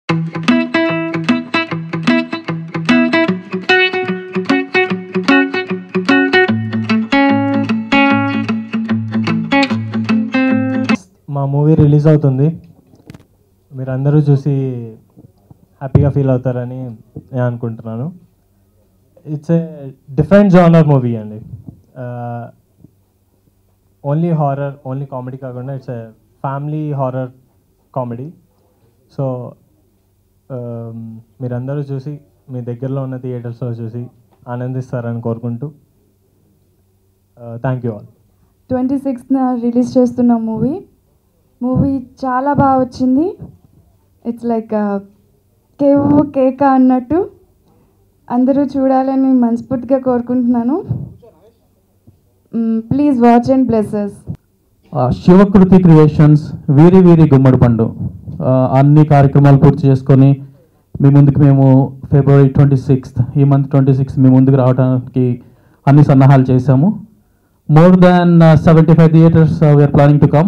మా movie release అవుతుంది మీరందరూ చూసి హ్యాపీగా ఫీల్ అవుతారని నేను అనుకుంటున్నాను it's a different genre movie అండి ఓన్లీ హారర్ ఓన్లీ కామెడీ కాకుండా it's a family horror comedy so మీరందరూ చూసి మీ దగ్గరలో ఉన్న థియేటర్స్లో చూసి ఆనందిస్తారని కోరుకుంటూ థ్యాంక్ యూ ఆల్ ట్వంటీ సిక్స్త్న రిలీజ్ చేస్తున్న మూవీ మూవీ చాలా బాగా వచ్చింది ఇట్స్ లైక్ కేవ్ కేక అన్నట్టు అందరూ చూడాలని మనస్ఫూర్తిగా కోరుకుంటున్నాను ప్లీజ్ వాచ్ అండ్ బ్లెస్సెస్ ఆ, శివకృతి క్రియేషన్స్ వీరి వీరి గుమ్మడి పండు ఆ, అన్ని కార్యక్రమాలు పూర్తి చేసుకొని మీ ముందుకు మేము ఫిబ్రవరి ట్వంటీ సిక్స్త్ ఈ మంత్ ట్వంటీ సిక్స్త్ మీ ముందుకు రావడానికి అన్ని సన్నాహాలు చేశాము more than seventy five theatres we're planning to come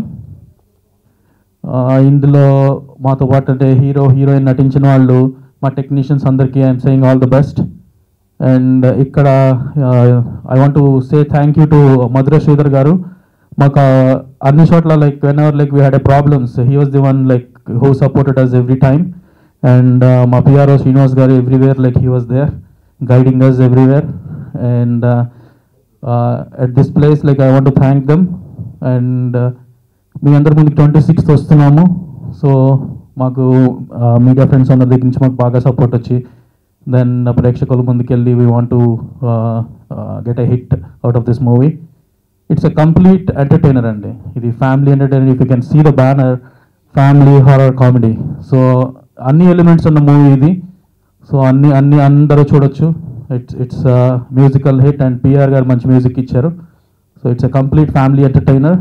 ఇందులో మాతో పాటు అంటే హీరో హీరోయిన్ నటించిన వాళ్ళు మా టెక్నీషియన్స్ అందరికీ I'm saying all the best and ఇక్కడ I want to say thank you to Madhura Sridhar garu మాకు uh, అన్ని చోట్ల like whenever like we had a problems he was the one like who supported us every time and మా PRO Srinivas garu everywhere like he was there guiding us everywhere and at this place like I want to thank them and మీ అందరి ముందుకు twenty sixth వస్తున్నాము so మాకు media friends అందరి దగ్గర నుంచి మాకు బాగా సపోర్ట్ వచ్చి దెన్ ప్రేక్షకుల ముందుకెళ్ళి we want to get a hit out of this movie it's a complete entertainer అండి ఇది family entertainer if you can see the banner family horror comedy so అన్ని ఎలిమెంట్స్ ఉన్న మూవీ ఇది సో అన్ని అన్ని అందరూ చూడొచ్చు it's it's musical hit and PR garu మంచి మ్యూజిక్ ఇచ్చారు so it's a complete family entertainer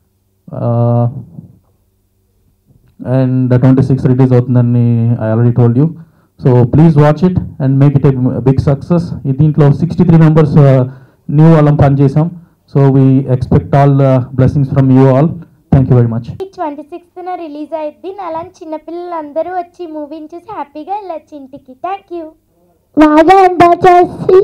and twenty six release అవుతుందని I already told you so please watch it and make it a big success దీంట్లో sixty three members న్యూ వాళ్ళం పనిచేసాం so we expect all blessings from you all thank you very much twenty సిక్స్త్న release అయ్యింది అలాంటి చిన్నపిల్లలందరూ వచ్చి మూవీని చూసి హ్యాపీగా వెళ్ళొచ్చు ఇంటికి థ్యాంక్ యూ బాగా ఎంజాయ్ చేసి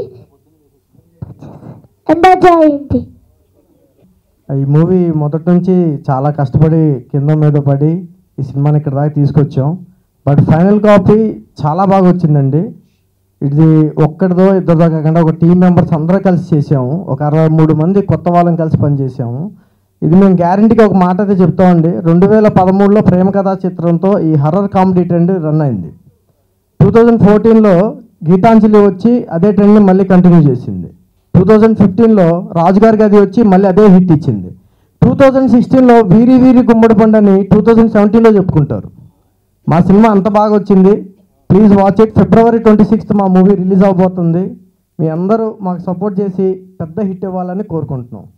ఎంజాయ్ చేయండి ఈ మూవీ మొదటి నుంచి చాలా కష్టపడి కింద మీద పడి ఈ సినిమాని ఇక్కడ దాకా తీసుకొచ్చాం బట్ ఫైనల్ కాపీ చాలా బాగా వచ్చిందండి ఇది ఒక్కడిదో ఇద్దరిదో కాకుండా ఒక టీం మెంబర్స్ అందరూ కలిసి చేసాము ఒక అరవై మూడు మంది కొత్త వాళ్ళని కలిసి పనిచేసాము ఇది మేము గ్యారంటీగా ఒక మాట అయితే చెప్తామండి రెండు వేల పదమూడులో ప్రేమ కథా చిత్రంతో ఈ హర్రర్ కామెడీ ట్రెండ్ రన్ అయింది టూ థౌజండ్ ఫోర్టీన్లో గీతాంజలి వచ్చి అదే ట్రెండ్ని మళ్ళీ కంటిన్యూ చేసింది టూ థౌజండ్ ఫిఫ్టీన్లో రాజుగారి గది వచ్చి మళ్ళీ అదే హిట్ ఇచ్చింది టూ థౌజండ్ సిక్స్టీన్లో వీరి వీరి గుమ్మడి పండని టూ థౌజండ్ సెవెంటీన్లో చెప్పుకుంటారు మా సినిమా అంత బాగా వచ్చింది please watch it February twenty sixth మా మూవీ రిలీజ్ అవబోతుంది మీ అందరూ మాకు సపోర్ట్ చేసి పెద్ద హిట్ ఇవ్వాలని కోరుకుంటున్నాం